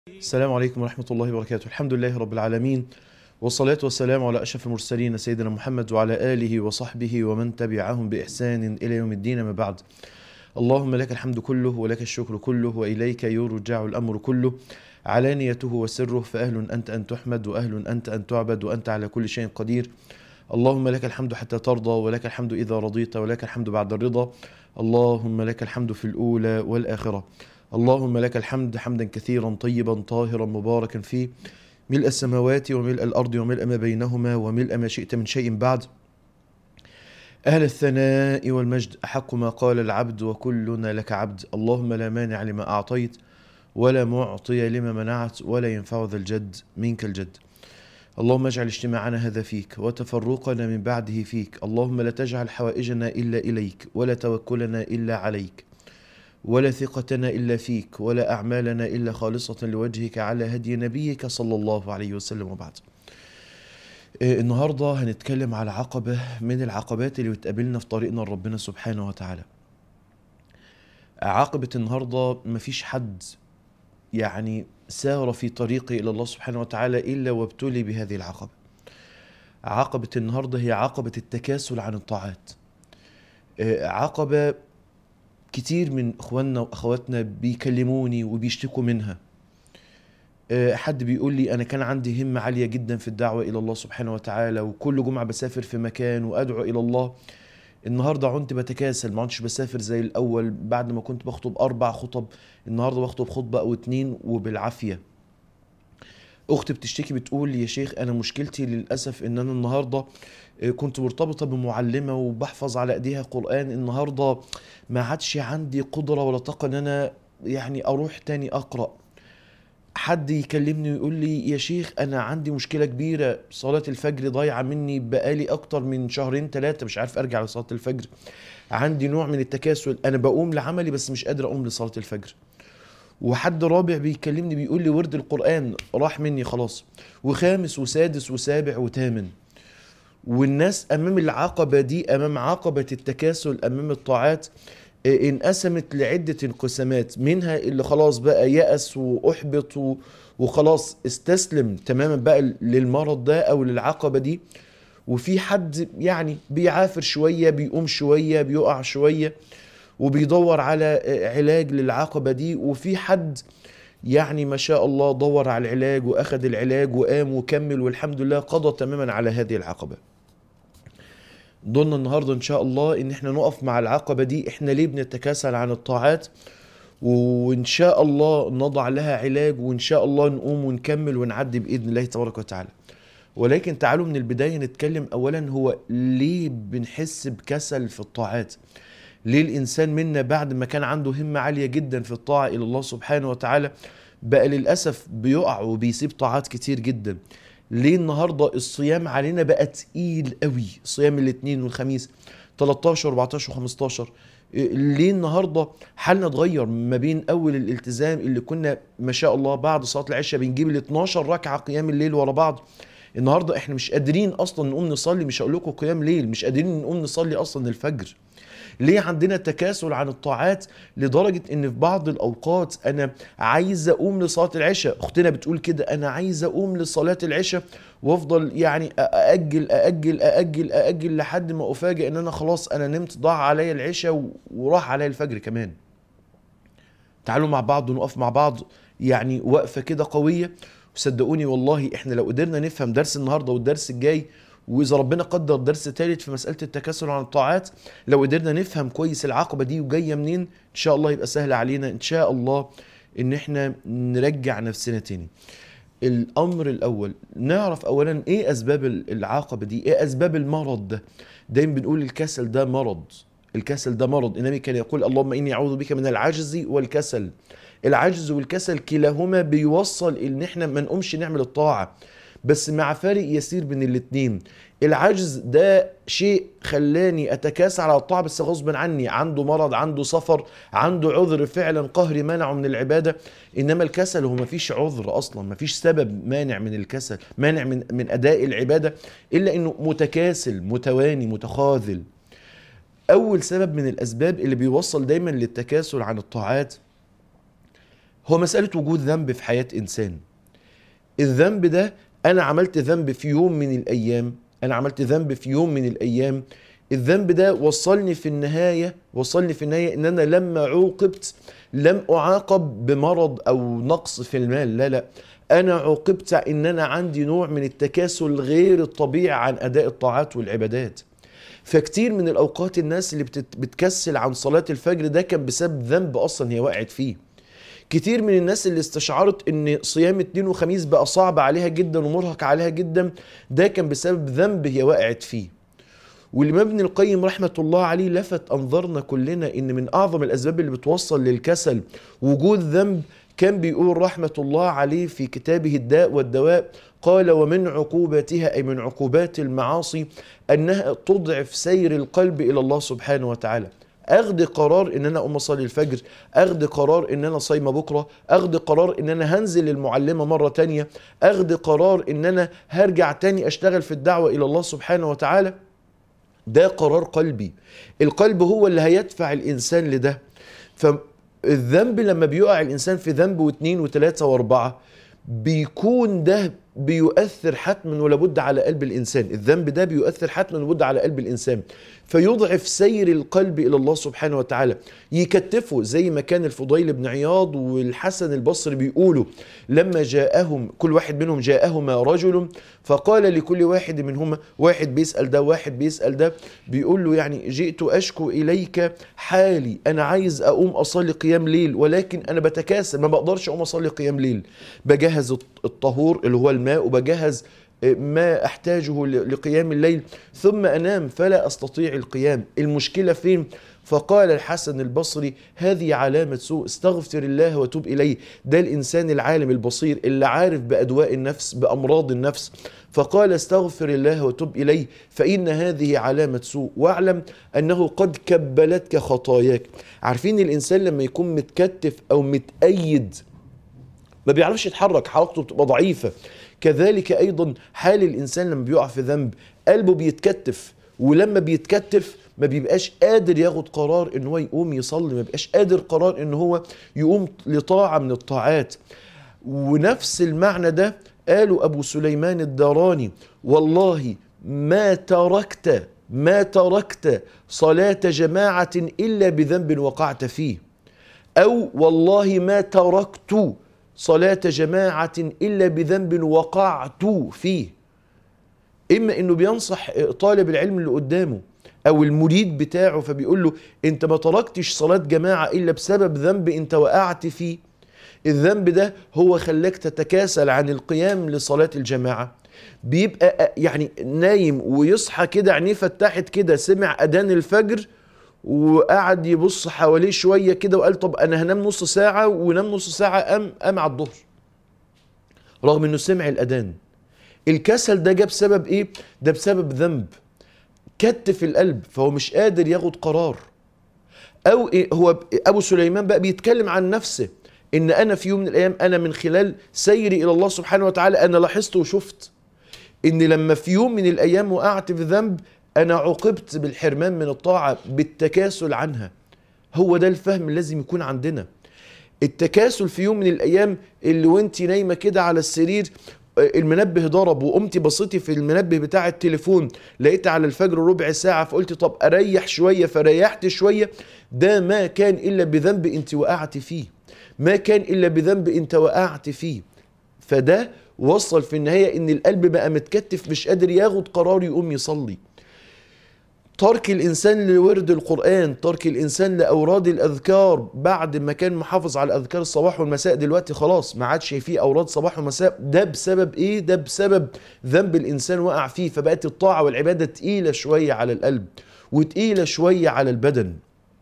السلام عليكم ورحمة الله وبركاته الحمد لله رب العالمين والصلاة والسلام على أشرف المرسلين سيدنا محمد وعلى آله وصحبه ومن تبعهم بإحسان إلى يوم الدين ما بعد اللهم لك الحمد كله ولك الشكر كله وإليك يرجع الأمر كله علانيته وسره فأهل أنت أن تحمد وأهل أنت أن تعبد وأنت على كل شيء قدير اللهم لك الحمد حتى ترضى ولك الحمد إذا رضيت ولك الحمد بعد الرضا اللهم لك الحمد في الأولى والآخرة اللهم لك الحمد حمدا كثيرا طيبا طاهرا مباركا فيه ملء السماوات وملء الأرض وملء ما بينهما وملء ما شئت من شيء بعد أهل الثناء والمجد أحق ما قال العبد وكلنا لك عبد اللهم لا مانع لما أعطيت ولا معطي لما منعت ولا ينفع ذا الجد منك الجد اللهم اجعل اجتماعنا هذا فيك وتفرقنا من بعده فيك اللهم لا تجعل حوائجنا إلا إليك ولا توكلنا إلا عليك ولا ثقتنا إلا فيك ولا أعمالنا إلا خالصة لوجهك على هدي نبيك صلى الله عليه وسلم وبعد آه، النهاردة هنتكلم على عقبة من العقبات اللي بتقابلنا في طريقنا لربنا سبحانه وتعالى عقبة النهاردة مفيش حد يعني سار في طريقه إلى الله سبحانه وتعالى إلا وابتلي بهذه العقبة عقبة النهاردة هي عقبة التكاسل عن الطاعات آه، عقبة كتير من اخواننا واخواتنا بيكلموني وبيشتكوا منها آه، حد بيقول لي انا كان عندي همه عاليه جدا في الدعوه الى الله سبحانه وتعالى وكل جمعه بسافر في مكان وادعو الى الله النهارده عنت بتكاسل ما عدتش بسافر زي الاول بعد ما كنت بخطب اربع خطب النهارده بخطب خطبه او اتنين وبالعافيه اختي بتشتكي بتقول يا شيخ انا مشكلتي للاسف ان انا النهارده آه، كنت مرتبطه بمعلمه وبحفظ على ايديها قران النهارده ما عادش عندي قدره ولا طاقه ان انا يعني اروح تاني اقرا حد يكلمني ويقول لي يا شيخ انا عندي مشكله كبيره صلاه الفجر ضايعه مني بقالي اكتر من شهرين ثلاثه مش عارف ارجع لصلاه الفجر عندي نوع من التكاسل انا بقوم لعملي بس مش قادر اقوم لصلاه الفجر وحد رابع بيكلمني بيقول لي ورد القرآن راح مني خلاص وخامس وسادس وسابع وثامن والناس أمام العقبة دي أمام عقبة التكاسل أمام الطاعات آه، انقسمت لعدة انقسامات منها اللي خلاص بقى يأس وأحبط و- وخلاص استسلم تماما بقى للمرض ده أو للعقبة دي وفي حد يعني بيعافر شوية بيقوم شوية بيقع شوية وبيدور على علاج للعقبة دي وفي حد يعني ما شاء الله دور على العلاج واخد العلاج وقام وكمل والحمد لله قضى تماما على هذه العقبة ضلنا النهاردة ان شاء الله ان احنا نقف مع العقبة دي احنا ليه بنتكاسل عن الطاعات وان شاء الله نضع لها علاج وان شاء الله نقوم ونكمل ونعدي باذن الله تبارك وتعالى ولكن تعالوا من البداية نتكلم اولا هو ليه بنحس بكسل في الطاعات ليه الانسان منا بعد ما كان عنده همه عاليه جدا في الطاعه الى الله سبحانه وتعالى بقى للاسف بيقع وبيسيب طاعات كتير جدا ليه النهارده الصيام علينا بقى تقيل قوي صيام الاثنين والخميس 13 14 15 إيه، ليه النهارده حالنا اتغير ما بين اول الالتزام اللي كنا ما شاء الله بعد صلاه العشاء بنجيب ال 12 ركعه قيام الليل ورا بعض النهارده احنا مش قادرين اصلا نقوم نصلي مش هقول لكم قيام ليل مش قادرين نقوم نصلي اصلا الفجر ليه عندنا تكاسل عن الطاعات لدرجة ان في بعض الاوقات انا عايز اقوم لصلاة العشاء اختنا بتقول كده انا عايز اقوم لصلاة العشاء وافضل يعني ااجل ااجل ااجل ااجل لحد ما افاجئ ان انا خلاص انا نمت ضاع عليا العشاء و- وراح عليا الفجر كمان تعالوا مع بعض ونقف مع بعض يعني وقفة كده قوية وصدقوني والله احنا لو قدرنا نفهم درس النهاردة والدرس الجاي واذا ربنا قدر درس ثالث في مسألة التكاسل عن الطاعات لو قدرنا نفهم كويس العقبة دي وجاية منين ان شاء الله يبقى سهل علينا ان شاء الله ان احنا نرجع نفسنا تاني الامر الاول نعرف اولا ايه اسباب العقبة دي ايه اسباب المرض ده دايما بنقول الكسل ده مرض الكسل ده مرض النبي كان يقول اللهم اني اعوذ بك من العجز والكسل العجز والكسل كلاهما بيوصل ان احنا ما نقومش نعمل الطاعه بس مع فارق يسير بين الاتنين العجز ده شيء خلاني اتكاسل على الطاعه بس غصب عني عنده مرض عنده سفر عنده عذر فعلا قهري منعه من العباده انما الكسل هو مفيش عذر اصلا مفيش سبب مانع من الكسل مانع من من اداء العباده الا انه متكاسل متواني متخاذل اول سبب من الاسباب اللي بيوصل دايما للتكاسل عن الطاعات هو مسألة وجود ذنب في حياة إنسان الذنب ده أنا عملت ذنب في يوم من الأيام أنا عملت ذنب في يوم من الأيام الذنب ده وصلني في النهاية وصلني في النهاية إن أنا لما عوقبت لم أعاقب بمرض أو نقص في المال لا لا أنا عوقبت إن أنا عندي نوع من التكاسل غير الطبيعي عن أداء الطاعات والعبادات فكتير من الأوقات الناس اللي بتت- بتكسل عن صلاة الفجر ده كان بسبب ذنب أصلا هي وقعت فيه كتير من الناس اللي استشعرت ان صيام اثنين وخميس بقى صعب عليها جدا ومرهق عليها جدا ده كان بسبب ذنب هي وقعت فيه والإمام ابن القيم رحمة الله عليه لفت أنظارنا كلنا إن من أعظم الأسباب اللي بتوصل للكسل وجود ذنب كان بيقول رحمة الله عليه في كتابه الداء والدواء قال ومن عقوباتها أي من عقوبات المعاصي أنها تضعف سير القلب إلى الله سبحانه وتعالى اخد قرار ان انا اقوم اصلي الفجر اخد قرار ان انا صايمه بكره اخد قرار ان انا هنزل المعلمه مره تانية اخد قرار ان انا هرجع تاني اشتغل في الدعوه الى الله سبحانه وتعالى ده قرار قلبي القلب هو اللي هيدفع الانسان لده فالذنب لما بيقع الانسان في ذنب واثنين وثلاثه واربعه بيكون ده بيؤثر حتما ولابد على قلب الانسان الذنب ده بيؤثر حتما ولابد على قلب الانسان فيضعف سير القلب الى الله سبحانه وتعالى يكتفه زي ما كان الفضيل بن عياض والحسن البصري بيقولوا لما جاءهم كل واحد منهم جاءهما رجل فقال لكل واحد منهما واحد بيسال ده واحد بيسال ده بيقول له يعني جئت اشكو اليك حالي انا عايز اقوم اصلي قيام ليل ولكن انا بتكاسل ما بقدرش اقوم اصلي قيام ليل بجهز الطهور اللي هو الماء وبجهز ما احتاجه لقيام الليل ثم انام فلا استطيع القيام المشكله فين فقال الحسن البصري هذه علامة سوء استغفر الله وتوب إليه ده الإنسان العالم البصير اللي عارف بأدواء النفس بأمراض النفس فقال استغفر الله وتوب إليه فإن هذه علامة سوء واعلم أنه قد كبلتك خطاياك عارفين الإنسان لما يكون متكتف أو متأيد ما بيعرفش يتحرك حركته بتبقى ضعيفة كذلك أيضا حال الإنسان لما بيقع في ذنب قلبه بيتكتف ولما بيتكتف ما بيبقاش قادر ياخد قرار ان هو يقوم يصلي ما بيبقاش قادر قرار ان هو يقوم لطاعة من الطاعات ونفس المعنى ده قالوا ابو سليمان الداراني والله ما تركت ما تركت صلاة جماعة إلا بذنب وقعت فيه أو والله ما تركت صلاة جماعة إلا بذنب وقعت فيه إما إنه بينصح طالب العلم اللي قدامه أو المريد بتاعه فبيقول له أنت ما تركتش صلاة جماعة إلا بسبب ذنب أنت وقعت فيه الذنب ده هو خلاك تتكاسل عن القيام لصلاة الجماعة بيبقى يعني نايم ويصحى كده عينيه فتحت كده سمع أذان الفجر وقعد يبص حواليه شويه كده وقال طب انا هنام نص ساعه ونام نص ساعه قام قام على الظهر رغم انه سمع الاذان الكسل ده جاب سبب ايه ده بسبب ذنب كتف القلب فهو مش قادر ياخد قرار او إيه هو ابو سليمان بقى بيتكلم عن نفسه ان انا في يوم من الايام انا من خلال سيري الى الله سبحانه وتعالى انا لاحظت وشفت ان لما في يوم من الايام وقعت في ذنب انا عوقبت بالحرمان من الطاعه بالتكاسل عنها هو ده الفهم اللي لازم يكون عندنا التكاسل في يوم من الايام اللي وانت نايمه كده على السرير المنبه ضرب وقمتي بصيتي في المنبه بتاع التليفون لقيت على الفجر ربع ساعه فقلت طب اريح شويه فريحت شويه ده ما كان الا بذنب انت وقعت فيه ما كان الا بذنب انت وقعت فيه فده وصل في النهايه ان القلب بقى متكتف مش قادر ياخد قرار يقوم يصلي ترك الإنسان لورد القرآن ترك الإنسان لأوراد الأذكار بعد ما كان محافظ على أذكار الصباح والمساء دلوقتي خلاص ما عادش فيه أوراد صباح ومساء ده بسبب إيه؟ ده بسبب ذنب الإنسان وقع فيه فبقت الطاعة والعبادة تقيلة شوية على القلب وتقيلة شوية على البدن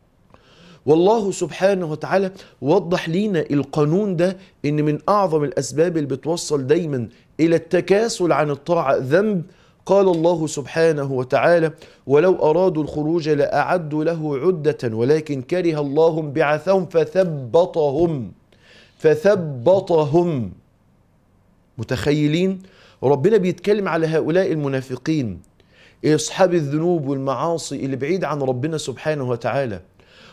والله سبحانه وتعالى وضح لينا القانون ده ان من اعظم الاسباب اللي بتوصل دايما الى التكاسل عن الطاعه ذنب قال الله سبحانه وتعالى ولو أرادوا الخروج لأعدوا له عدة ولكن كره الله بعثهم فثبطهم فثبطهم متخيلين ربنا بيتكلم على هؤلاء المنافقين أصحاب الذنوب والمعاصي اللي بعيد عن ربنا سبحانه وتعالى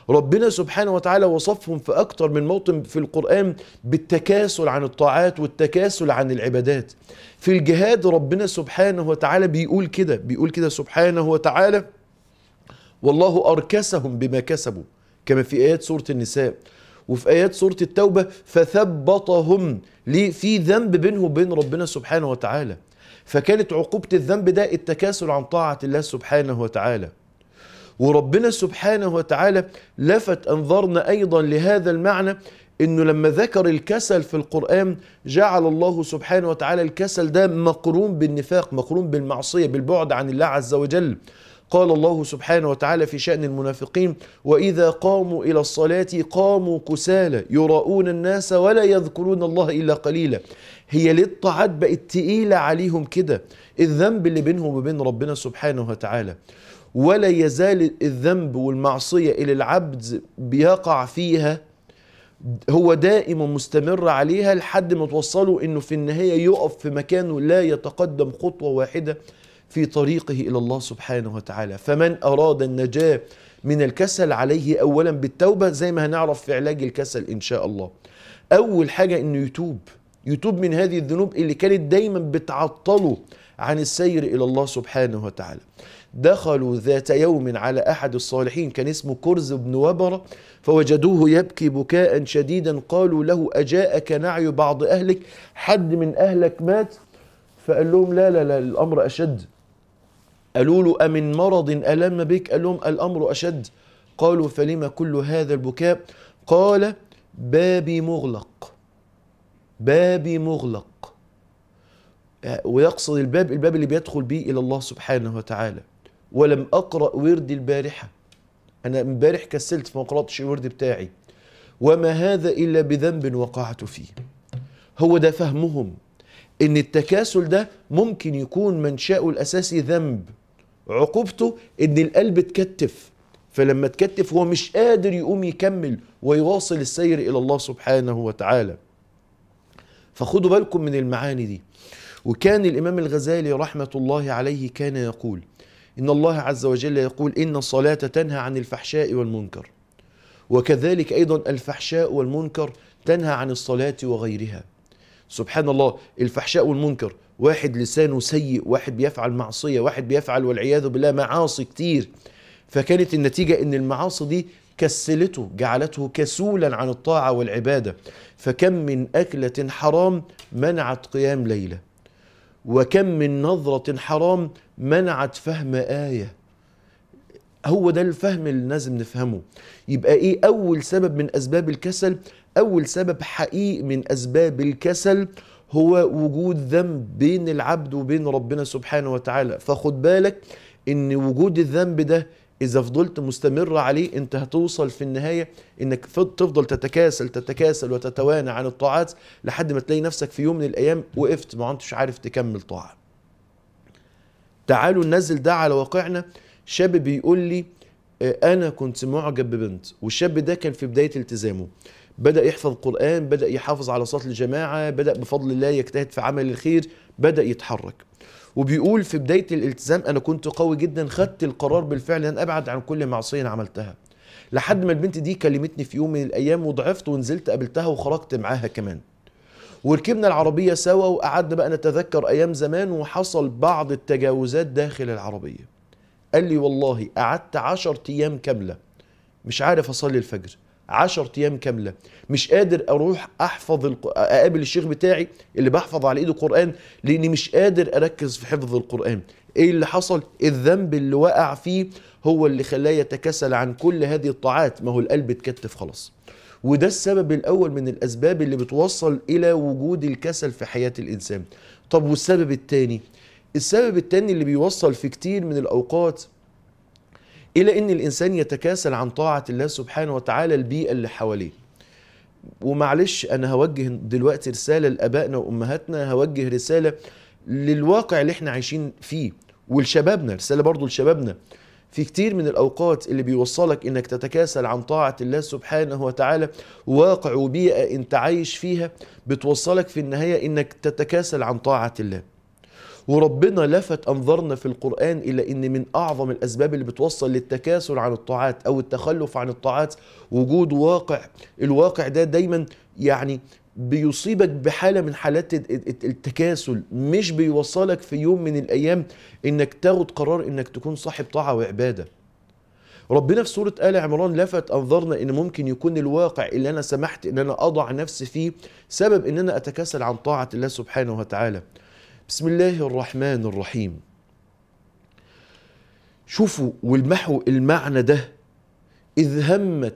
ربنا سبحانه وتعالى وصفهم في أكتر من موطن في القرآن بالتكاسل عن الطاعات والتكاسل عن العبادات في الجهاد ربنا سبحانه وتعالى بيقول كده بيقول كده سبحانه وتعالى والله أركسهم بما كسبوا كما في آيات سورة النساء وفي آيات سورة التوبة فثبطهم ليه في ذنب بينه وبين ربنا سبحانه وتعالى فكانت عقوبة الذنب ده التكاسل عن طاعة الله سبحانه وتعالى وربنا سبحانه وتعالى لفت أنظارنا أيضا لهذا المعنى انه لما ذكر الكسل في القرآن جعل الله سبحانه وتعالى الكسل ده مقرون بالنفاق مقرون بالمعصية بالبعد عن الله عز وجل قال الله سبحانه وتعالى في شأن المنافقين وإذا قاموا إلى الصلاة قاموا كسالى يراؤون الناس ولا يذكرون الله إلا قليلا هي ليه الطاعات بقت تقيلة عليهم كده الذنب اللي بينهم وبين ربنا سبحانه وتعالى ولا يزال الذنب والمعصية إلى العبد بيقع فيها هو دائما مستمر عليها لحد ما توصله انه في النهايه يقف في مكانه لا يتقدم خطوه واحده في طريقه الى الله سبحانه وتعالى فمن اراد النجاه من الكسل عليه اولا بالتوبه زي ما هنعرف في علاج الكسل ان شاء الله اول حاجه انه يتوب يتوب من هذه الذنوب اللي كانت دايما بتعطله عن السير الى الله سبحانه وتعالى دخلوا ذات يوم على احد الصالحين كان اسمه كرز بن وبره فوجدوه يبكي بكاء شديدا قالوا له اجاءك نعي بعض اهلك حد من اهلك مات فقال لهم لا لا لا الامر اشد قالوا له أمن مرض ألم بك قال لهم الأمر أشد قالوا فلما كل هذا البكاء قال بابي مغلق بابي مغلق ويقصد الباب الباب اللي بيدخل به إلى الله سبحانه وتعالى ولم أقرأ وردي البارحة أنا امبارح كسلت فما قرأتش الورد بتاعي وما هذا إلا بذنب وقعت فيه هو ده فهمهم ان التكاسل ده ممكن يكون منشأه الاساسي ذنب عقوبته ان القلب اتكتف فلما اتكتف هو مش قادر يقوم يكمل ويواصل السير الى الله سبحانه وتعالى فخدوا بالكم من المعاني دي وكان الامام الغزالي رحمه الله عليه كان يقول ان الله عز وجل يقول ان الصلاه تنهى عن الفحشاء والمنكر وكذلك ايضا الفحشاء والمنكر تنهى عن الصلاه وغيرها سبحان الله الفحشاء والمنكر واحد لسانه سيء واحد بيفعل معصية واحد بيفعل والعياذ بالله معاصي كتير فكانت النتيجة ان المعاصي دي كسلته جعلته كسولا عن الطاعة والعبادة فكم من أكلة حرام منعت قيام ليلة وكم من نظرة حرام منعت فهم آية هو ده الفهم اللي لازم نفهمه يبقى ايه اول سبب من اسباب الكسل اول سبب حقيقي من اسباب الكسل هو وجود ذنب بين العبد وبين ربنا سبحانه وتعالى فخد بالك ان وجود الذنب ده اذا فضلت مستمر عليه انت هتوصل في النهايه انك تفضل تتكاسل تتكاسل وتتوانى عن الطاعات لحد ما تلاقي نفسك في يوم من الايام وقفت ما انتش عارف تكمل طاعه تعالوا ننزل ده على واقعنا شاب بيقول لي انا كنت معجب ببنت والشاب ده كان في بدايه التزامه بدا يحفظ قران بدا يحافظ على صلاه الجماعه بدا بفضل الله يجتهد في عمل الخير بدا يتحرك وبيقول في بدايه الالتزام انا كنت قوي جدا خدت القرار بالفعل ان ابعد عن كل معصيه عملتها لحد ما البنت دي كلمتني في يوم من الايام وضعفت ونزلت قابلتها وخرجت معاها كمان وركبنا العربيه سوا وقعدنا بقى نتذكر ايام زمان وحصل بعض التجاوزات داخل العربيه قال لي والله قعدت عشر ايام كامله مش عارف اصلي الفجر عشر ايام كامله مش قادر اروح احفظ الق... اقابل الشيخ بتاعي اللي بحفظ على ايده قران لاني مش قادر اركز في حفظ القران ايه اللي حصل الذنب اللي وقع فيه هو اللي خلاه يتكاسل عن كل هذه الطاعات ما هو القلب اتكتف خلاص وده السبب الاول من الاسباب اللي بتوصل الى وجود الكسل في حياه الانسان طب والسبب الثاني السبب الثاني اللي بيوصل في كتير من الاوقات الى ان الانسان يتكاسل عن طاعه الله سبحانه وتعالى البيئه اللي حواليه ومعلش انا هوجه دلوقتي رساله لابائنا وامهاتنا هوجه رساله للواقع اللي احنا عايشين فيه ولشبابنا رساله برضو لشبابنا في كتير من الاوقات اللي بيوصلك انك تتكاسل عن طاعه الله سبحانه وتعالى واقع وبيئه انت عايش فيها بتوصلك في النهايه انك تتكاسل عن طاعه الله وربنا لفت أنظرنا في القرآن إلى أن من أعظم الأسباب اللي بتوصل للتكاسل عن الطاعات أو التخلف عن الطاعات وجود واقع الواقع ده دايما يعني بيصيبك بحالة من حالات التكاسل مش بيوصلك في يوم من الأيام إنك تاخد قرار إنك تكون صاحب طاعة وعبادة ربنا في سورة آل عمران لفت أنظرنا إن ممكن يكون الواقع اللي أنا سمحت إن أنا أضع نفسي فيه سبب إن أنا أتكاسل عن طاعة الله سبحانه وتعالى بسم الله الرحمن الرحيم شوفوا والمحو المعنى ده إذ همت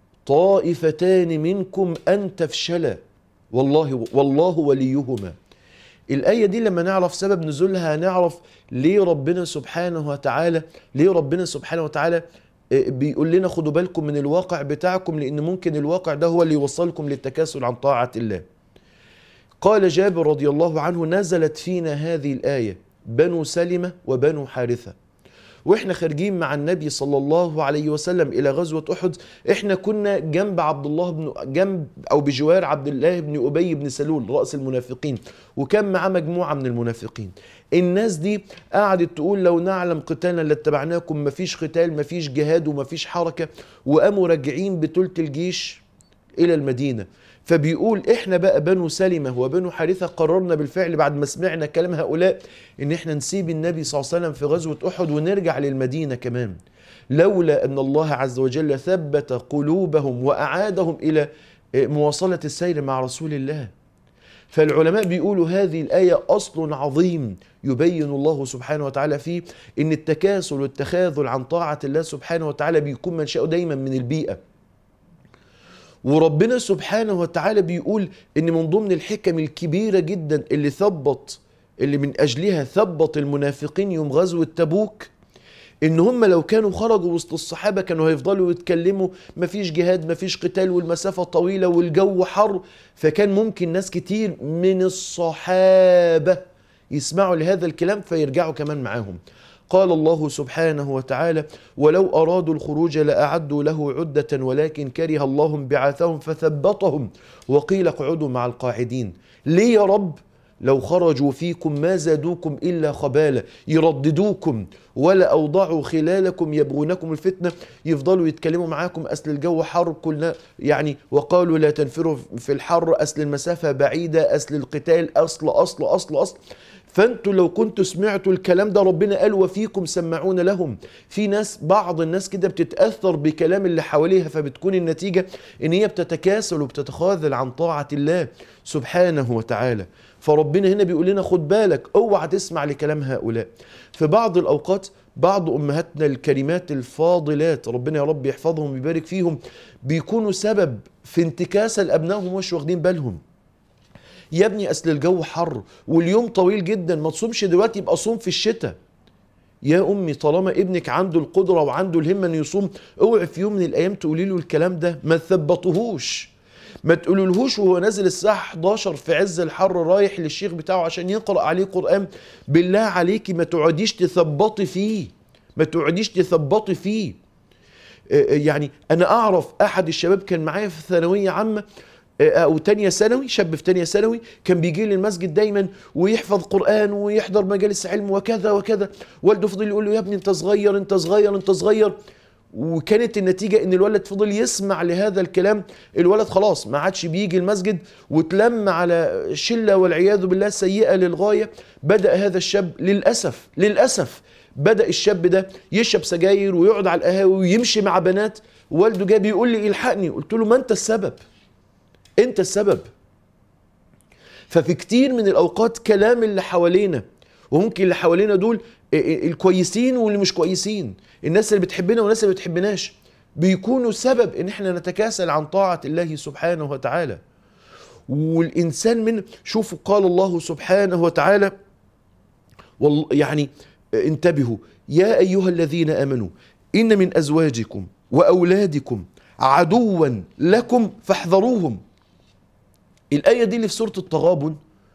طائفتان منكم أن تفشلا والله والله وليهما الآية دي لما نعرف سبب نزولها نعرف ليه ربنا سبحانه وتعالى ليه ربنا سبحانه وتعالى بيقول لنا خدوا بالكم من الواقع بتاعكم لأن ممكن الواقع ده هو اللي يوصلكم للتكاسل عن طاعة الله قال جابر رضي الله عنه نزلت فينا هذه الآية بنو سلمة وبنو حارثة واحنا خارجين مع النبي صلى الله عليه وسلم الى غزوه احد احنا كنا جنب عبد الله بن جنب او بجوار عبد الله بن ابي بن سلول راس المنافقين وكان معاه مجموعه من المنافقين الناس دي قعدت تقول لو نعلم قتالا لاتبعناكم مفيش قتال مفيش جهاد ومفيش حركه وقاموا راجعين بثلث الجيش الى المدينه فبيقول احنا بقى بنو سلمة وبنو حارثة قررنا بالفعل بعد ما سمعنا كلام هؤلاء ان احنا نسيب النبي صلى الله عليه وسلم في غزوة احد ونرجع للمدينة كمان لولا ان الله عز وجل ثبت قلوبهم واعادهم الى مواصلة السير مع رسول الله فالعلماء بيقولوا هذه الآية أصل عظيم يبين الله سبحانه وتعالى فيه إن التكاسل والتخاذل عن طاعة الله سبحانه وتعالى بيكون منشأه دايما من البيئة وربنا سبحانه وتعالى بيقول ان من ضمن الحكم الكبيره جدا اللي ثبط اللي من اجلها ثبط المنافقين يوم غزوه تبوك ان هم لو كانوا خرجوا وسط الصحابه كانوا هيفضلوا يتكلموا مفيش جهاد مفيش قتال والمسافه طويله والجو حر فكان ممكن ناس كتير من الصحابه يسمعوا لهذا الكلام فيرجعوا كمان معاهم قال الله سبحانه وتعالى ولو أرادوا الخروج لأعدوا له عدة ولكن كره الله بعثهم فثبطهم وقيل اقعدوا مع القاعدين ليه يا رب لو خرجوا فيكم ما زادوكم إلا خبالة يرددوكم ولا أوضعوا خلالكم يبغونكم الفتنة يفضلوا يتكلموا معاكم أصل الجو حر كلنا يعني وقالوا لا تنفروا في الحر أصل المسافة بعيدة أصل القتال أصل أصل أصل أصل فانتوا لو كنتوا سمعتوا الكلام ده ربنا قال وفيكم سمعون لهم في ناس بعض الناس كده بتتاثر بكلام اللي حواليها فبتكون النتيجه ان هي بتتكاسل وبتتخاذل عن طاعه الله سبحانه وتعالى فربنا هنا بيقول لنا خد بالك اوعى تسمع لكلام هؤلاء في بعض الاوقات بعض امهاتنا الكريمات الفاضلات ربنا يا رب يحفظهم ويبارك فيهم بيكونوا سبب في انتكاسه لابنائهم مش واخدين بالهم يا ابني اصل الجو حر واليوم طويل جدا ما تصومش دلوقتي يبقى صوم في الشتاء يا امي طالما ابنك عنده القدره وعنده الهمه انه يصوم اوعي في يوم من الايام تقولي له الكلام ده ما تثبطهوش ما تقولولهوش وهو نازل الساعة 11 في عز الحر رايح للشيخ بتاعه عشان يقرأ عليه قرآن بالله عليكي ما تقعديش تثبطي فيه ما تقعديش تثبطي فيه يعني أنا أعرف أحد الشباب كان معايا في ثانوية عامة او تانية ثانوي شاب في تانية ثانوي كان بيجي لي المسجد دايما ويحفظ قران ويحضر مجالس علم وكذا وكذا والده فضل يقول له يا ابني انت صغير انت صغير انت صغير وكانت النتيجة ان الولد فضل يسمع لهذا الكلام الولد خلاص ما عادش بيجي المسجد وتلم على شلة والعياذ بالله سيئة للغاية بدأ هذا الشاب للأسف للأسف بدأ الشاب ده يشرب سجاير ويقعد على القهاوي ويمشي مع بنات والده جاي بيقول لي الحقني قلت له ما انت السبب انت السبب ففي كتير من الاوقات كلام اللي حوالينا وممكن اللي حوالينا دول الكويسين واللي مش كويسين الناس اللي بتحبنا والناس اللي ما بتحبناش بيكونوا سبب ان احنا نتكاسل عن طاعة الله سبحانه وتعالى والانسان من شوفوا قال الله سبحانه وتعالى يعني انتبهوا يا ايها الذين امنوا ان من ازواجكم واولادكم عدوا لكم فاحذروهم الآية دي اللي في سورة التغابن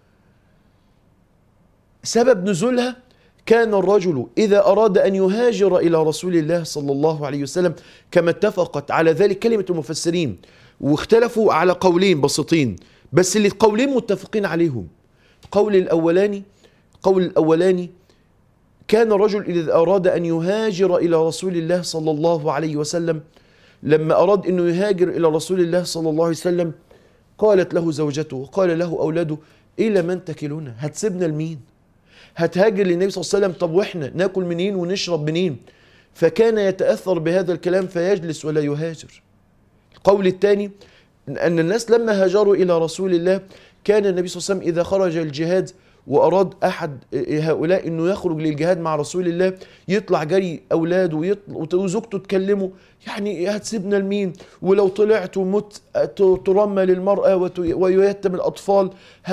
سبب نزولها كان الرجل إذا أراد أن يهاجر إلى رسول الله صلى الله عليه وسلم كما اتفقت على ذلك كلمة المفسرين واختلفوا على قولين بسيطين بس اللي قولين متفقين عليهم القول الأولاني القول الأولاني كان رجل إذا أراد أن يهاجر إلى رسول الله صلى الله عليه وسلم لما أراد أنه يهاجر إلى رسول الله صلى الله عليه وسلم قالت له زوجته قال له أولاده إلى من تكلنا هتسيبنا لمين هتهاجر للنبي صلى الله عليه وسلم طب وإحنا ناكل منين ونشرب منين فكان يتأثر بهذا الكلام فيجلس ولا يهاجر القول الثاني أن الناس لما هاجروا إلى رسول الله كان النبي صلى الله عليه وسلم إذا خرج الجهاد وأراد أحد هؤلاء أنه يخرج للجهاد مع رسول الله يطلع جري أولاده ويطلع وزوجته تكلمه يعني هتسيبنا لمين ولو طلعت ومت ترمى للمرأة ويتم الأطفال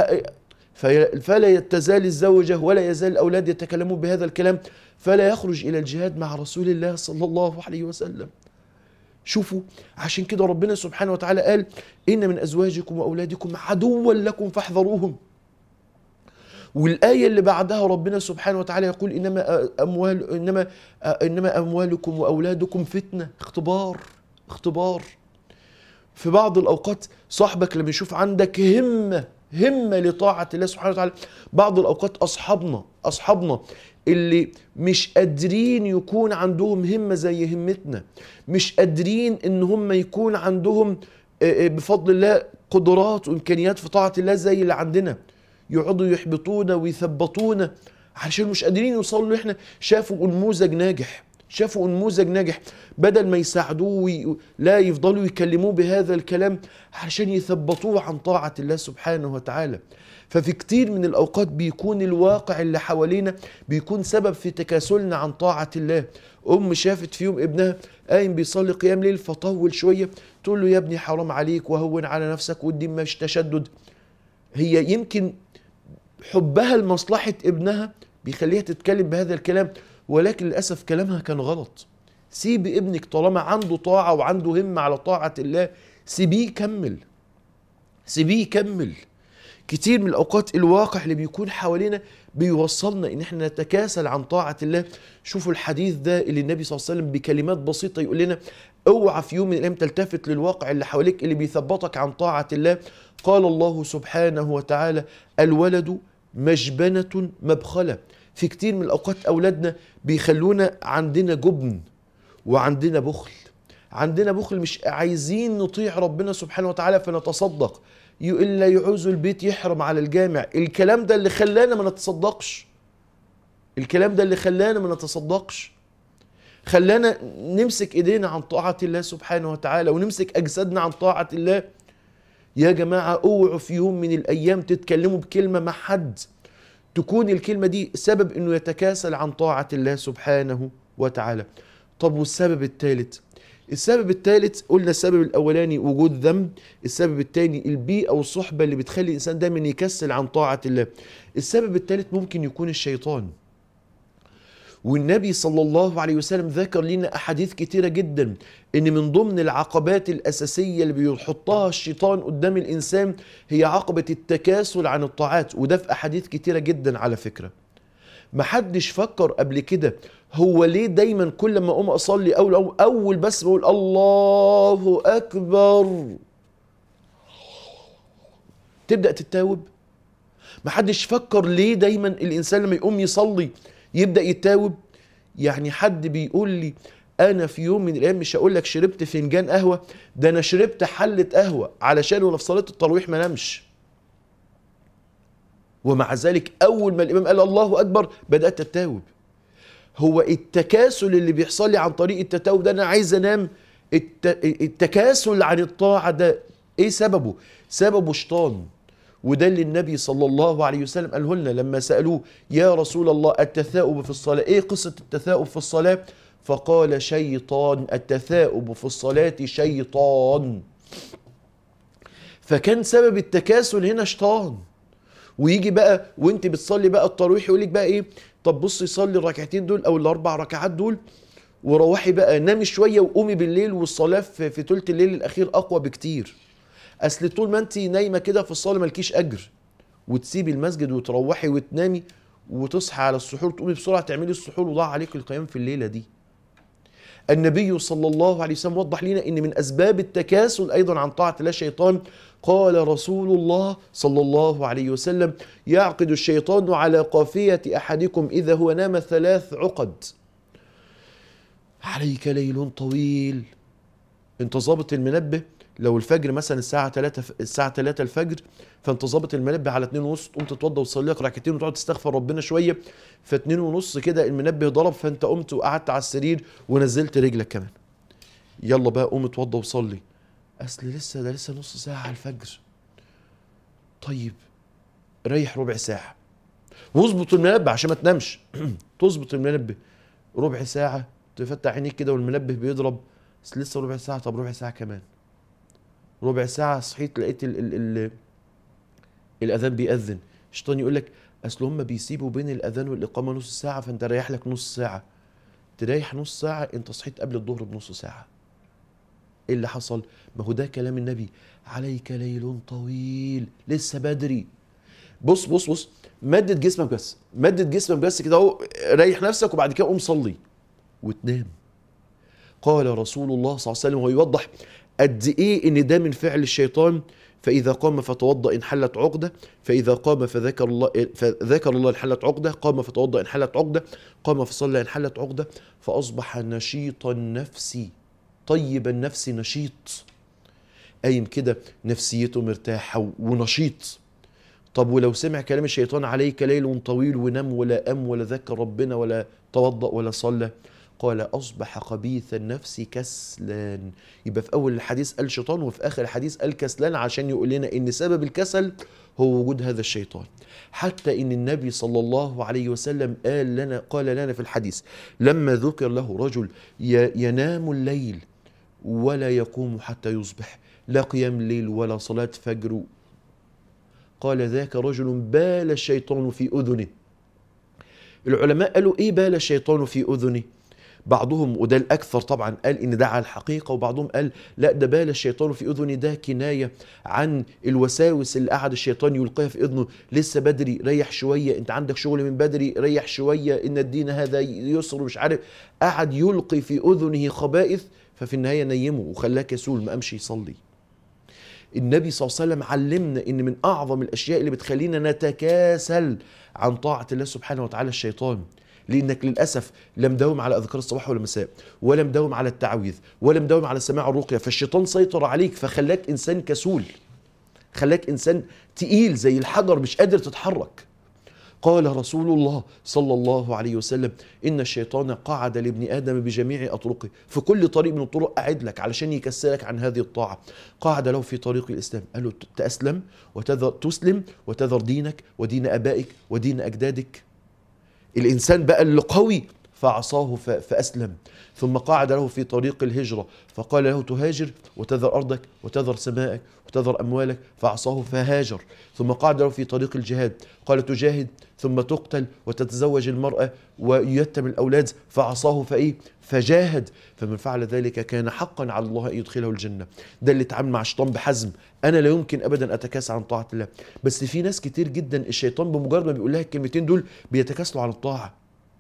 فلا تزال الزوجة ولا يزال الأولاد يتكلمون بهذا الكلام فلا يخرج إلى الجهاد مع رسول الله صلى الله عليه وسلم شوفوا عشان كده ربنا سبحانه وتعالى قال إن من أزواجكم وأولادكم عدوا لكم فاحذروهم والآية اللي بعدها ربنا سبحانه وتعالى يقول إنما أموال إنما إنما أموالكم وأولادكم فتنة اختبار اختبار في بعض الأوقات صاحبك لما يشوف عندك همة همة لطاعة الله سبحانه وتعالى بعض الأوقات أصحابنا أصحابنا اللي مش قادرين يكون عندهم همة زي همتنا مش قادرين إن هم يكون عندهم بفضل الله قدرات وإمكانيات في طاعة الله زي اللي عندنا يقعدوا يحبطونا ويثبطونا عشان مش قادرين يوصلوا احنا شافوا نموذج ناجح شافوا نموذج ناجح بدل ما يساعدوه وي... لا يفضلوا يكلموه بهذا الكلام عشان يثبطوه عن طاعة الله سبحانه وتعالى ففي كتير من الأوقات بيكون الواقع اللي حوالينا بيكون سبب في تكاسلنا عن طاعة الله أم شافت في يوم ابنها قايم بيصلي قيام ليل فطول شوية تقول له يا ابني حرام عليك وهون على نفسك والدين مش تشدد هي يمكن حبها لمصلحة ابنها بيخليها تتكلم بهذا الكلام ولكن للأسف كلامها كان غلط سيب ابنك طالما عنده طاعة وعنده همة على طاعة الله سيبيه يكمل سيبيه يكمل كتير من الأوقات الواقع اللي بيكون حوالينا بيوصلنا إن احنا نتكاسل عن طاعة الله شوفوا الحديث ده اللي النبي صلى الله عليه وسلم بكلمات بسيطة يقول لنا اوعى في يوم من الأيام تلتفت للواقع اللي حواليك اللي بيثبطك عن طاعة الله قال الله سبحانه وتعالى الولد مجبنة مبخلة في كتير من الأوقات أولادنا بيخلونا عندنا جبن وعندنا بخل عندنا بخل مش عايزين نطيع ربنا سبحانه وتعالى فنتصدق إلا يعوز البيت يحرم على الجامع الكلام ده اللي خلانا ما نتصدقش الكلام ده اللي خلانا ما نتصدقش خلانا نمسك ايدينا عن طاعة الله سبحانه وتعالى ونمسك أجسادنا عن طاعة الله يا جماعة اوعوا في يوم من الأيام تتكلموا بكلمة مع حد تكون الكلمة دي سبب انه يتكاسل عن طاعة الله سبحانه وتعالى طب والسبب الثالث السبب الثالث قلنا السبب الاولاني وجود ذنب السبب الثاني البيئه والصحبه اللي بتخلي الانسان دايما يكسل عن طاعه الله السبب الثالث ممكن يكون الشيطان والنبي صلى الله عليه وسلم ذكر لنا احاديث كتيره جدا ان من ضمن العقبات الاساسيه اللي بيحطها الشيطان قدام الانسان هي عقبه التكاسل عن الطاعات وده في احاديث كتيره جدا على فكره محدش فكر قبل كده هو ليه دايما كل ما اقوم اصلي اول أول, اول بس بقول الله اكبر تبدا تتاوب محدش فكر ليه دايما الانسان لما يقوم يصلي يبدا يتاوب يعني حد بيقول لي انا في يوم من الايام مش هقول لك شربت فنجان قهوه ده انا شربت حله قهوه علشان وانا في صلاه التراويح ما نمش ومع ذلك اول ما الامام قال الله اكبر بدات اتاوب هو التكاسل اللي بيحصل لي عن طريق التتاوب ده انا عايز انام التكاسل عن الطاعه ده ايه سببه سببه شيطان وده اللي النبي صلى الله عليه وسلم قاله لنا لما سالوه يا رسول الله التثاؤب في الصلاه ايه قصه التثاؤب في الصلاه فقال شيطان التثاؤب في الصلاه شيطان فكان سبب التكاسل هنا شيطان ويجي بقى وانت بتصلي بقى التراويح يقول لك بقى ايه طب بصي صلي الركعتين دول او الاربع ركعات دول وروحي بقى نامي شويه وقومي بالليل والصلاه في, في ثلث الليل الاخير اقوى بكتير اصل طول ما انت نايمه كده في الصلاه مالكيش اجر وتسيبي المسجد وتروحي وتنامي وتصحى على السحور تقومي بسرعه تعملي السحور وضاع عليك القيام في الليله دي النبي صلى الله عليه وسلم وضح لنا ان من اسباب التكاسل ايضا عن طاعه الله الشيطان قال رسول الله صلى الله عليه وسلم يعقد الشيطان على قافيه احدكم اذا هو نام ثلاث عقد عليك ليل طويل انت ظابط المنبه لو الفجر مثلا الساعة 3 الساعة 3 الفجر فانت ظابط المنبه على 2 ونص تقوم تتوضى وتصلي لك ركعتين وتقعد تستغفر ربنا شوية ف 2 ونص كده المنبه ضرب فانت قمت وقعدت على السرير ونزلت رجلك كمان يلا بقى قوم اتوضى وصلي اصل لسه ده لسه نص ساعة على الفجر طيب ريح ربع ساعة واظبط المنبه عشان ما تنامش تظبط المنبه ربع ساعة تفتح عينيك كده والمنبه بيضرب بس لسه ربع ساعة طب ربع ساعة كمان ربع ساعة صحيت لقيت ال ال ال الأذان بيأذن الشيطان يقول لك أصل هم بيسيبوا بين الأذان والإقامة نص ساعة فأنت ريح لك نص ساعة تريح نص ساعة أنت صحيت قبل الظهر بنص ساعة إيه اللي حصل؟ ما هو ده كلام النبي عليك ليل طويل لسه بدري بص بص بص مدد جسمك بس مدد جسمك بس كده اهو ريح نفسك وبعد كده قوم صلي وتنام قال رسول الله صلى الله عليه وسلم ويوضح قد ايه ان ده من فعل الشيطان فإذا قام فتوضأ انحلت عقدة فإذا قام فذكر الله فذكر الله انحلت عقدة قام فتوضأ انحلت عقدة قام فصلى انحلت عقدة فأصبح نشيط النفس طيب النفس نشيط قايم كده نفسيته مرتاحة ونشيط طب ولو سمع كلام الشيطان عليك ليل طويل ونام ولا قام ولا ذكر ربنا ولا توضأ ولا صلى قال أصبح خبيث النفس كسلان يبقى في أول الحديث قال شيطان وفي آخر الحديث قال كسلان عشان يقول لنا إن سبب الكسل هو وجود هذا الشيطان حتى إن النبي صلى الله عليه وسلم قال لنا قال لنا في الحديث لما ذكر له رجل ينام الليل ولا يقوم حتى يصبح لا قيام ليل ولا صلاة فجر قال ذاك رجل بال الشيطان في أذنه العلماء قالوا إيه بال الشيطان في أذنه بعضهم وده الاكثر طبعا قال ان ده على الحقيقه وبعضهم قال لا ده بال الشيطان في اذني ده كنايه عن الوساوس اللي قعد الشيطان يلقيها في اذنه لسه بدري ريح شويه انت عندك شغل من بدري ريح شويه ان الدين هذا يسر مش عارف قعد يلقي في اذنه خبائث ففي النهايه نيمه وخلاه كسول ما قامش يصلي النبي صلى الله عليه وسلم علمنا ان من اعظم الاشياء اللي بتخلينا نتكاسل عن طاعه الله سبحانه وتعالى الشيطان لانك للاسف لم داوم على اذكار الصباح والمساء ولا مداوم على التعويذ ولا مداوم على سماع الرقيه فالشيطان سيطر عليك فخلاك انسان كسول خلاك انسان تقيل زي الحجر مش قادر تتحرك قال رسول الله صلى الله عليه وسلم ان الشيطان قعد لابن ادم بجميع اطرقه في كل طريق من الطرق قعد لك علشان يكسلك عن هذه الطاعه قعد له في طريق الاسلام قال له تاسلم وتذر تسلم وتذر دينك ودين ابائك ودين اجدادك الإنسان بقى اللي قوي فعصاه فأسلم ثم قعد له في طريق الهجرة فقال له تهاجر وتذر أرضك وتذر سمائك وتذر أموالك فعصاه فهاجر ثم قعد له في طريق الجهاد قال تجاهد ثم تقتل وتتزوج المرأة ويتم الأولاد فعصاه فإيه فجاهد فمن فعل ذلك كان حقا على الله أن يدخله الجنة ده اللي اتعامل مع الشيطان بحزم أنا لا يمكن أبدا أتكاسل عن طاعة الله بس في ناس كتير جدا الشيطان بمجرد ما بيقول لها الكلمتين دول بيتكاسلوا عن الطاعة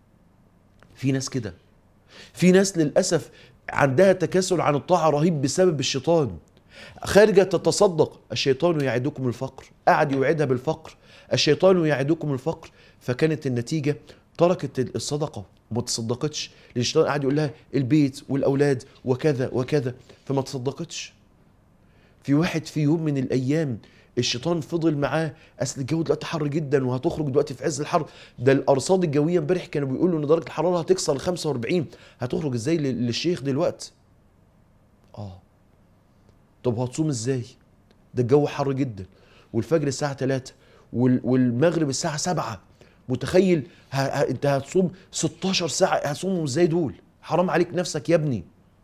في ناس كده في ناس للأسف عندها تكاسل عن الطاعة رهيب بسبب الشيطان خارجة تتصدق الشيطان يعدكم الفقر قعد يوعدها بالفقر الشيطان يعدكم الفقر فكانت النتيجة تركت الصدقة وما تصدقتش لان الشيطان قاعد يقول لها البيت والاولاد وكذا وكذا فما تصدقتش في واحد في يوم من الايام الشيطان فضل معاه اصل الجو دلوقتي حر جدا وهتخرج دلوقتي في عز الحر ده الارصاد الجويه امبارح كانوا بيقولوا ان درجه الحراره هتكسر ال 45 هتخرج ازاي للشيخ دلوقتي اه طب هتصوم ازاي ده الجو حر جدا والفجر الساعه 3 والمغرب الساعه 7 متخيل ه... ه... انت هتصوم 16 ساعه هتصومهم ازاي دول حرام عليك نفسك يا ابني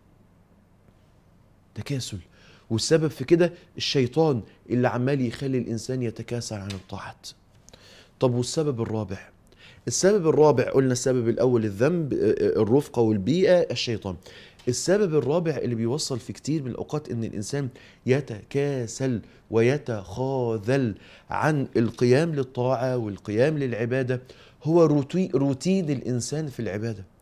تكاسل والسبب في كده الشيطان اللي عمال يخلي الانسان يتكاسل عن الطاعات طب والسبب الرابع السبب الرابع قلنا السبب الاول الذنب الرفقه والبيئه الشيطان السبب الرابع اللي بيوصل في كتير من الاوقات ان الانسان يتكاسل ويتخاذل عن القيام للطاعه والقيام للعباده هو روتين الانسان في العباده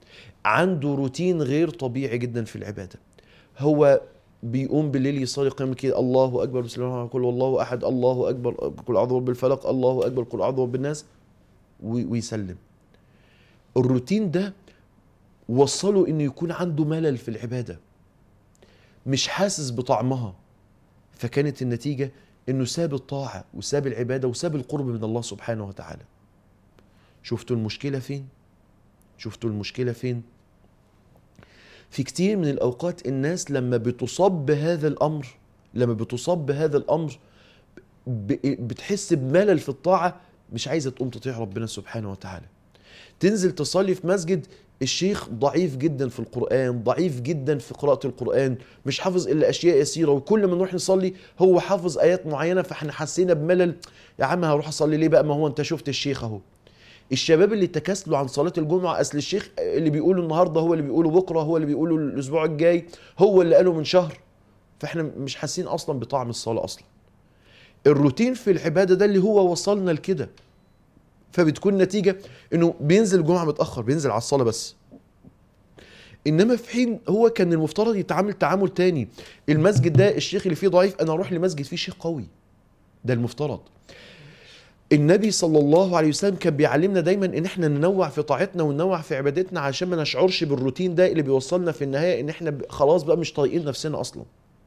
عنده روتين غير طبيعي جدا في العباده هو بيقوم بالليل يصلي قيام كده الله اكبر بسم الله الرحمن الرحيم الله احد الله اكبر قل اعوذ برب الفلق الله اكبر قل اعوذ برب الناس وي- ويسلم الروتين ده وصله انه يكون عنده ملل في العباده مش حاسس بطعمها فكانت النتيجه انه ساب الطاعه وساب العباده وساب القرب من الله سبحانه وتعالى شفتوا المشكله فين شفتوا المشكله فين في كتير من الاوقات الناس لما بتصاب بهذا الامر لما بتصاب بهذا الامر ب- بتحس بملل في الطاعه مش عايزه تقوم تطيع ربنا سبحانه وتعالى تنزل تصلي في مسجد الشيخ ضعيف جدا في القرآن ضعيف جدا في قراءة القرآن مش حافظ إلا أشياء يسيرة وكل ما نروح نصلي هو حافظ آيات معينة فاحنا حسينا بملل يا عم هروح أصلي ليه بقى ما هو أنت شفت الشيخ أهو الشباب اللي تكاسلوا عن صلاة الجمعة أصل الشيخ اللي بيقوله النهاردة هو اللي بيقوله بكرة هو اللي بيقوله الأسبوع الجاي هو اللي قاله من شهر فاحنا مش حاسين أصلا بطعم الصلاة أصلا الروتين في العبادة ده اللي هو وصلنا لكده فبتكون نتيجة انه بينزل الجمعة متأخر بينزل على الصلاة بس انما في حين هو كان المفترض يتعامل تعامل تاني المسجد ده الشيخ اللي فيه ضعيف انا اروح لمسجد فيه شيخ قوي ده المفترض النبي صلى الله عليه وسلم كان بيعلمنا دايما ان احنا ننوع في طاعتنا وننوع في عبادتنا عشان ما نشعرش بالروتين ده اللي بيوصلنا في النهايه ان احنا ب- خلاص بقى مش طايقين نفسنا اصلا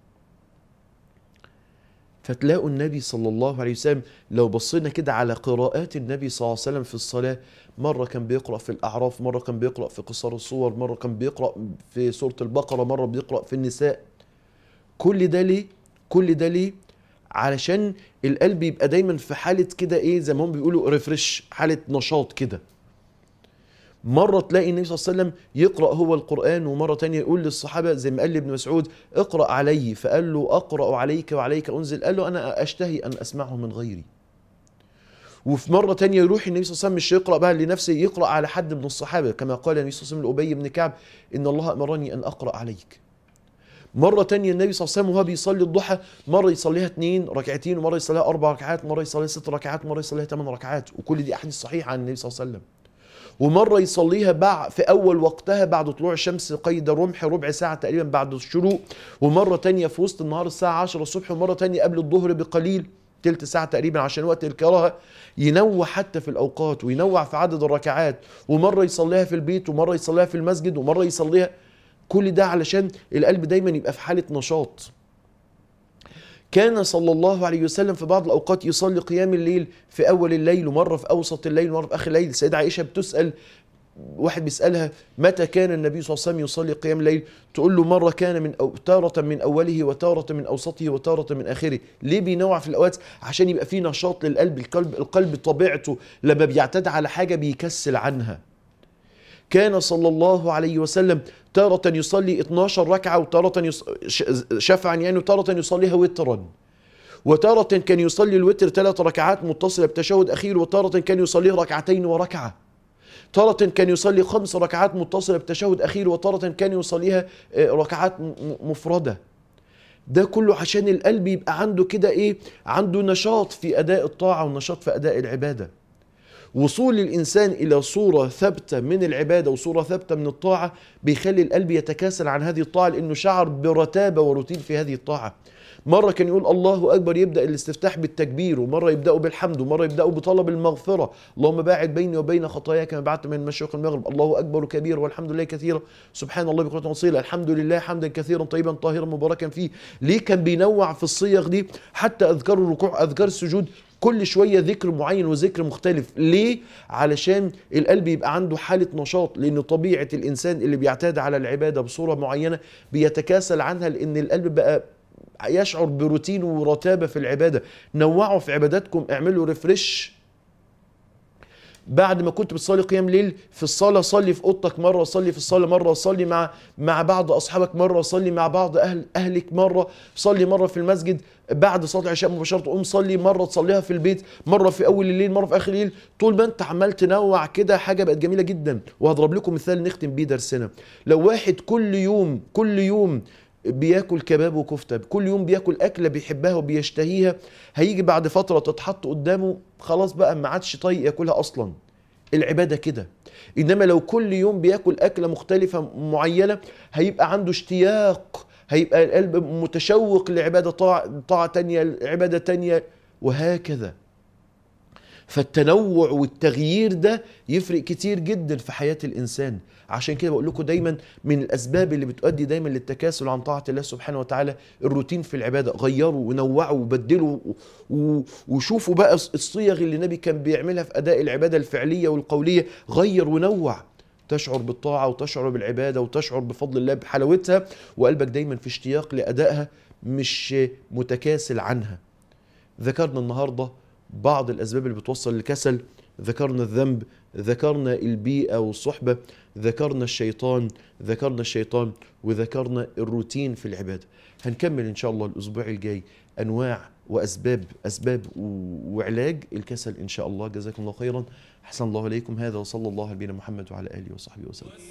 فتلاقوا النبي صلى الله عليه وسلم لو بصينا كده على قراءات النبي صلى الله عليه وسلم في الصلاة مرة كان بيقرأ في الأعراف مرة كان بيقرأ في قصار الصور مرة كان بيقرأ في سورة البقرة مرة بيقرأ في النساء كل ده ليه؟ كل ده ليه؟ علشان القلب يبقى دايما في حالة كده ايه زي ما هم بيقولوا ريفرش حالة نشاط كده مرة تلاقي النبي صلى الله عليه وسلم يقرأ هو القرآن ومرة تانية يقول للصحابة زي ما قال لابن مسعود اقرأ علي فقال له أقرأ عليك وعليك أنزل قال له أنا أشتهي أن أسمعه من غيري وفي مرة تانية يروح النبي صلى الله عليه وسلم مش يقرأ بقى لنفسه يقرأ على حد من الصحابة كما قال النبي صلى الله عليه وسلم لأبي بن كعب إن الله أمرني أن أقرأ عليك مرة تانية النبي صلى الله عليه وسلم وهو بيصلي الضحى مرة يصليها اتنين ركعتين ومرة يصليها أربع ركعات مرة يصليها ست ركعات مرة يصليها ثمان ركعات وكل دي أحاديث صحيحة عن النبي صلى الله عليه وسلم ومرة يصليها بعد في أول وقتها بعد طلوع الشمس قيد رمح ربع ساعة تقريبا بعد الشروق ومرة تانية في وسط النهار الساعة 10 الصبح ومرة تانية قبل الظهر بقليل تلت ساعة تقريبا عشان وقت الكراهة ينوع حتى في الأوقات وينوع في عدد الركعات ومرة يصليها في البيت ومرة يصليها في المسجد ومرة يصليها كل ده علشان القلب دايما يبقى في حالة نشاط كان صلى الله عليه وسلم في بعض الأوقات يصلي قيام الليل في أول الليل ومرة في أوسط الليل ومرة في آخر الليل السيدة عائشة بتسأل واحد بيسألها متى كان النبي صلى الله عليه وسلم يصلي قيام الليل تقول له مرة كان من أو تارة من أوله وتارة من أوسطه وتارة من آخره ليه بينوع في الأوقات عشان يبقى فيه نشاط للقلب القلب القلب طبيعته لما بيعتاد على حاجة بيكسل عنها كان صلى الله عليه وسلم تارة يصلي 12 ركعة وتارة يص... ش- شفعا يعني وتارة يصليها وترا وتارة كان يصلي الوتر ثلاث ركعات متصلة بتشهد أخير وتارة كان يصليه ركعتين وركعة تارة كان يصلي خمس ركعات متصلة بتشهد أخير وتارة كان يصليها آه، ركعات م- م- مفردة ده كله عشان القلب يبقى عنده كده ايه عنده نشاط في أداء الطاعة ونشاط في أداء العبادة وصول الإنسان إلى صورة ثابتة من العبادة وصورة ثابتة من الطاعة بيخلي القلب يتكاسل عن هذه الطاعة لأنه شعر برتابة وروتين في هذه الطاعة مرة كان يقول الله أكبر يبدأ الاستفتاح بالتكبير ومرة يبدأوا بالحمد ومرة يبدأوا بطلب المغفرة اللهم باعد بيني وبين خطاياي كما بعدت من المشرق المغرب الله أكبر كبير والحمد لله كثيرا سبحان الله بكرة وصيلة الحمد لله حمدا كثيرا طيبا طاهرا مباركا فيه ليه كان بينوع في الصيغ دي حتى أذكار الركوع أذكار السجود كل شوية ذكر معين وذكر مختلف ليه؟ علشان القلب يبقى عنده حالة نشاط لأن طبيعة الإنسان اللي بيعتاد على العبادة بصورة معينة بيتكاسل عنها لأن القلب بقى يشعر بروتين ورتابة في العبادة نوعوا في عباداتكم اعملوا ريفرش بعد ما كنت بتصلي قيام ليل في الصلاه صلي في اوضتك مره صلي في الصلاه مره صلي مع مع بعض اصحابك مره صلي مع بعض اهل اهلك مره صلي مره في المسجد بعد صلاه العشاء مباشره قوم صلي مره تصليها في البيت مره في اول الليل مره في اخر الليل طول ما انت عمال تنوع كده حاجه بقت جميله جدا وهضرب لكم مثال نختم بيه درسنا لو واحد كل يوم كل يوم بياكل كباب وكفته كل يوم بياكل اكله بيحبها وبيشتهيها هيجي بعد فتره تتحط قدامه خلاص بقى ما عادش طايق ياكلها اصلا العبادة كده إنما لو كل يوم بياكل أكلة مختلفة معينة هيبقى عنده اشتياق هيبقى القلب متشوق لعبادة طاعة, طاعة تانية عبادة تانية وهكذا فالتنوع والتغيير ده يفرق كتير جدا في حياة الإنسان عشان كده بقول لكم دايما من الأسباب اللي بتؤدي دايما للتكاسل عن طاعة الله سبحانه وتعالى الروتين في العبادة غيروا ونوعوا وبدلوا و- وشوفوا بقى الصيغ اللي النبي كان بيعملها في أداء العبادة الفعلية والقولية غير ونوع تشعر بالطاعة وتشعر بالعبادة وتشعر بفضل الله بحلاوتها وقلبك دايما في اشتياق لأدائها مش متكاسل عنها ذكرنا النهارده بعض الاسباب اللي بتوصل للكسل ذكرنا الذنب ذكرنا البيئه والصحبه ذكرنا الشيطان ذكرنا الشيطان وذكرنا الروتين في العباده هنكمل ان شاء الله الاسبوع الجاي انواع واسباب اسباب و- وعلاج الكسل ان شاء الله جزاكم الله خيرا احسن الله اليكم هذا وصلى الله على نبينا محمد وعلى اله وصحبه وسلم